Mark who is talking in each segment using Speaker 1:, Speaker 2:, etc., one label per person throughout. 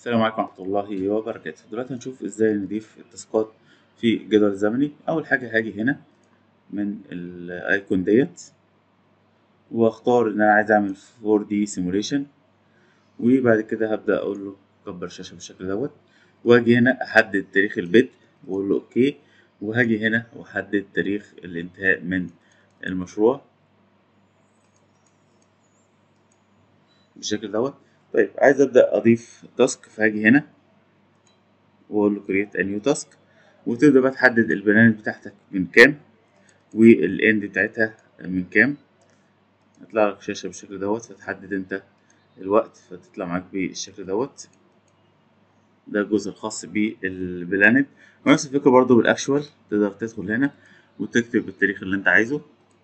Speaker 1: السلام عليكم ورحمة الله وبركاته دلوقتي هنشوف ازاي نضيف التاسكات في الجدول الزمني أول حاجة هاجي هنا من الأيكون ديت واختار إن أنا عايز أعمل 4D simulation وبعد كده هبدأ أقول له كبر الشاشة بالشكل دوت وأجي هنا أحدد تاريخ البدء وأقول له أوكي وهاجي هنا وأحدد تاريخ الانتهاء من المشروع بالشكل دوت طيب عايز ابدا اضيف تاسك فهاجي هنا واقول له create a new task وتبدا بقى تحدد البرنامج بتاعتك من كام والاند بتاعتها من كام هتطلع لك شاشه بالشكل دوت فتحدد انت الوقت فتطلع معاك بالشكل دوت ده الجزء الخاص بالبلانت ونفس الفكره برضو بالاكشوال تقدر تدخل هنا وتكتب التاريخ اللي انت عايزه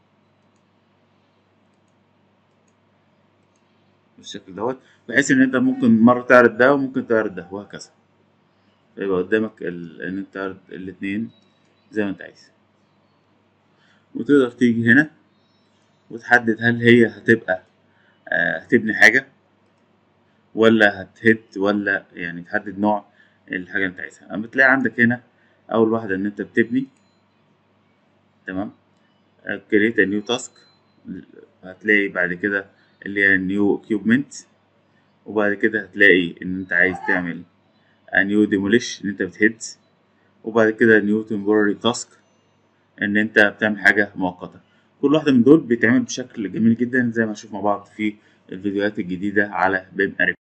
Speaker 1: بالشكل دوت بحيث ان انت ممكن مره تعرض ده وممكن تعرض ده وهكذا يبقى قدامك ال... ان انت تعرض الاتنين زي ما انت عايز وتقدر تيجي هنا وتحدد هل هي هتبقى آه هتبني حاجة ولا هتهد ولا يعني تحدد نوع الحاجة اللي انت عايزها اما بتلاقي عندك هنا اول واحدة ان انت بتبني تمام create a new task هتلاقي بعد كده اللي هي new equipment وبعد كده هتلاقي ان انت عايز تعمل new demolish ان انت بتهد وبعد كده new temporary task ان انت بتعمل حاجة مؤقتة كل واحدة من دول بيتعمل بشكل جميل جدا زي ما نشوف مع بعض في الفيديوهات الجديدة على بيم